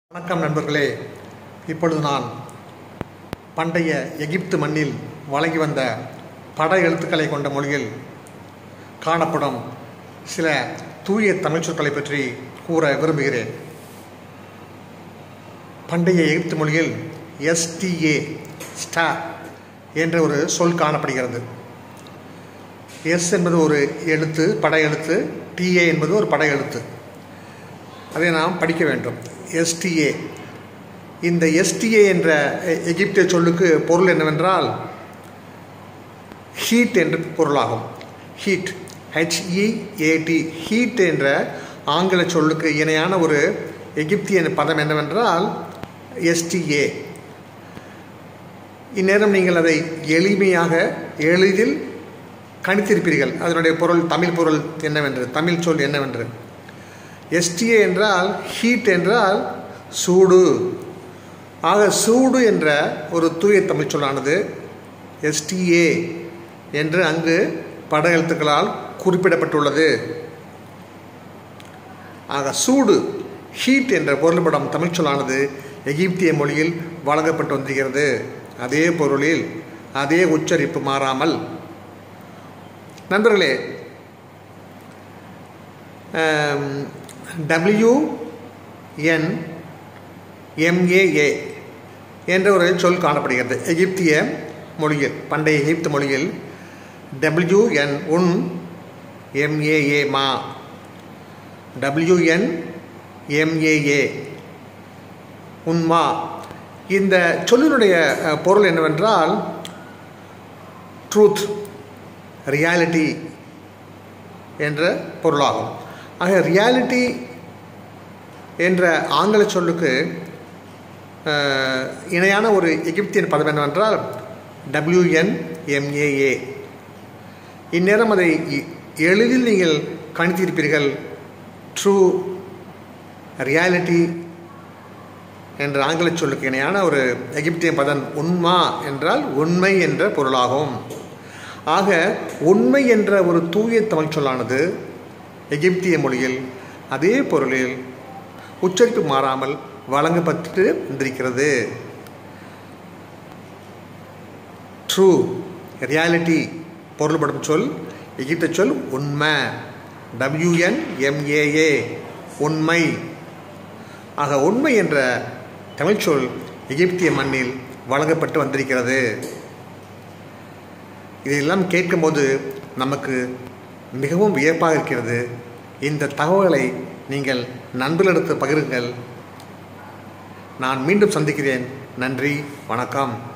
வணக்கம் நண்பர்களே இப்பொழுது நான் பண்டைய எகிப்து மண்ணில் வழங்கி வந்த பட எழுத்துக்களை கொண்ட மொழியில் காணப்படும் சில தூய தமிழ் சொற்களை பற்றி கூற விரும்புகிறேன் பண்டைய எகிப்து மொழியில் எஸ்டிஏ ஸ்டா என்ற ஒரு சொல் காணப்படுகிறது எஸ் என்பது ஒரு எழுத்து பட எழுத்து டிஏ என்பது ஒரு பட எழுத்து அதை நாம் படிக்க வேண்டும் எஸ்டிஏ இந்த எஸ்டிஏ என்ற எ- எகிப்திய சொல்லுக்கு பொருள் என்னவென்றால் ஹீட் என்று பொருளாகும் ஹீட் ஹெச்இஏடி ஹீட் என்ற ஆங்கில சொல்லுக்கு இணையான ஒரு எகிப்திய பதம் என்னவென்றால் எஸ்டிஏ இந்நேரம் நீங்கள் அதை எளிமையாக எளிதில் கணித்திருப்பீர்கள் அதனுடைய பொருள் தமிழ் பொருள் என்னவென்று தமிழ் சொல் என்னவென்று எஸ்டிஏ என்றால் ஹீட் என்றால் சூடு ஆக சூடு என்ற ஒரு தூய தமிழ் சொல்லானது எஸ்டிஏ என்று அங்கு பட எழுத்துக்களால் குறிப்பிடப்பட்டுள்ளது ஆக சூடு ஹீட் என்ற பொருள்படும் தமிழ் சொல்லானது எகிப்திய மொழியில் வழங்கப்பட்டு வந்திருக்கிறது அதே பொருளில் அதே உச்சரிப்பு மாறாமல் நண்பர்களே டபிள்யூ என் எம்ஏஏ என்ற ஒரு சொல் காணப்படுகிறது எகிப்திய மொழியில் பண்டைய எகிப்து மொழியில் டபிள்யூ என் உன் எம்ஏஏ மா டபிள்யூ என் எம்ஏஏ உன்மா இந்த சொல்லினுடைய அஹ், பொருள் என்னவென்றால் ட்ரூத் ரியாலிட்டி என்ற பொருளாகும் ஆக ரியாலிட்டி என்ற ஆங்கில சொல்லுக்கு அஹ், இணையான ஒரு எகிப்தியன் பதம் என்னவென்றால் டபிள்யூஎன்எம்ஏஏ இந்நேரம் அதை எ- எளிதில் நீங்கள் கணித்திருப்பீர்கள் ட்ரூ ரியாலிட்டி என்ற ஆங்கில சொல்லுக்கு இணையான ஒரு எகிப்திய பதம் உண்மா என்றால் உண்மை என்ற பொருளாகும் ஆக உண்மை என்ற ஒரு தூய தமிழ் சொல்லானது எகிப்திய மொழியில் அதே பொருளில் உச்சரிப்பு மாறாமல் வழங்கப்பட்டு வந்திருக்கிறது ட்ரூ ரியாலிட்டி பொருள்படும் சொல் எகிப்த சொல் உண்மை டபிள்யூஎன்எம்ஏஏ உண்மை ஆக உண்மை என்ற தமிழ் சொல் எகிப்திய மண்ணில் வழங்கப்பட்டு வந்திருக்கிறது இதையெல்லாம் கேட்கும்போது நமக்கு மிகவும் வியப்பாக இருக்கிறது இந்த தகவலை நீங்கள் நண்பர்களிடத்து பகிருங்கள் நான் மீண்டும் சந்திக்கிறேன் நன்றி வணக்கம்